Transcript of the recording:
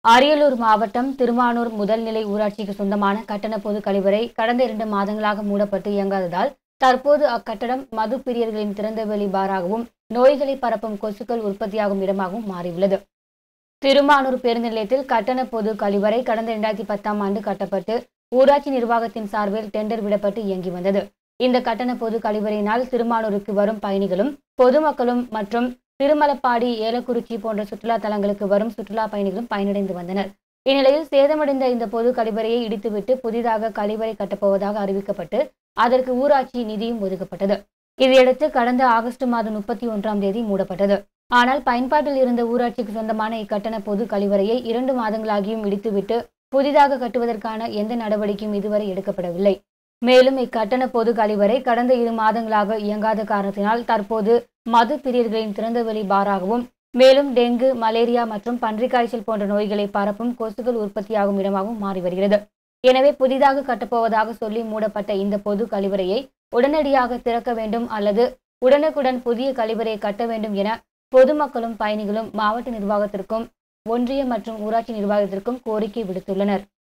அரியலூர் மாவட்டம் திருமானூர் முதல்நிலை ஊராட்சிக்கு சொந்தமான கட்டண பொது கழிவறை கடந்த இரண்டு மாதங்களாக மூடப்பட்டு இயங்காததால் தற்போது அக்கட்டடம் மது பிரியர்களின் திறந்தவெளி பாராகவும் நோய்களை பரப்பும் கொசுக்கள் உற்பத்தியாகும் இடமாகவும் மாறியுள்ளது திருமானூர் பேருந்து நிலையத்தில் கட்டண பொது கழிவறை கடந்த இரண்டாயிரத்தி பத்தாம் ஆண்டு கட்டப்பட்டு ஊராட்சி நிர்வாகத்தின் சார்பில் டெண்டர் விடப்பட்டு இயங்கி வந்தது இந்த கட்டண பொது கழிவறையினால் திருமானூருக்கு வரும் பயணிகளும் பொதுமக்களும் மற்றும் திருமலப்பாடி ஏலக்குறிச்சி போன்ற சுற்றுலா தலங்களுக்கு வரும் சுற்றுலா பயணிகளும் பயனடைந்து வந்தனர் இந்நிலையில் சேதமடைந்த இந்த பொது கழிவறையை இடித்துவிட்டு புதிதாக கழிவறை கட்டப்போவதாக அறிவிக்கப்பட்டு அதற்கு ஊராட்சி நிதியும் ஒதுக்கப்பட்டது இதையடுத்து கடந்த ஆகஸ்ட் மாதம் முப்பத்தி ஒன்றாம் தேதி மூடப்பட்டது ஆனால் பயன்பாட்டில் இருந்த ஊராட்சிக்கு சொந்தமான இக்கட்டண பொது கழிவறையை இரண்டு மாதங்களாகியும் இடித்துவிட்டு புதிதாக கட்டுவதற்கான எந்த நடவடிக்கையும் இதுவரை எடுக்கப்படவில்லை மேலும் இக்கட்டண பொது கழிவறை கடந்த இரு மாதங்களாக இயங்காத காரணத்தினால் தற்போது மது பிரியர்களின் திறந்தவெளி பாராகவும் மேலும் டெங்கு மலேரியா மற்றும் பன்றிக் காய்ச்சல் போன்ற நோய்களை பரப்பும் கொசுக்கள் உற்பத்தியாகும் இடமாகவும் மாறி வருகிறது எனவே புதிதாக கட்டப்போவதாக சொல்லி மூடப்பட்ட இந்த பொது கழிவறையை உடனடியாக திறக்க வேண்டும் அல்லது உடனுக்குடன் புதிய கழிவறையை கட்ட வேண்டும் என பொதுமக்களும் பயணிகளும் மாவட்ட நிர்வாகத்திற்கும் ஒன்றிய மற்றும் ஊராட்சி நிர்வாகத்திற்கும் கோரிக்கை விடுத்துள்ளனர்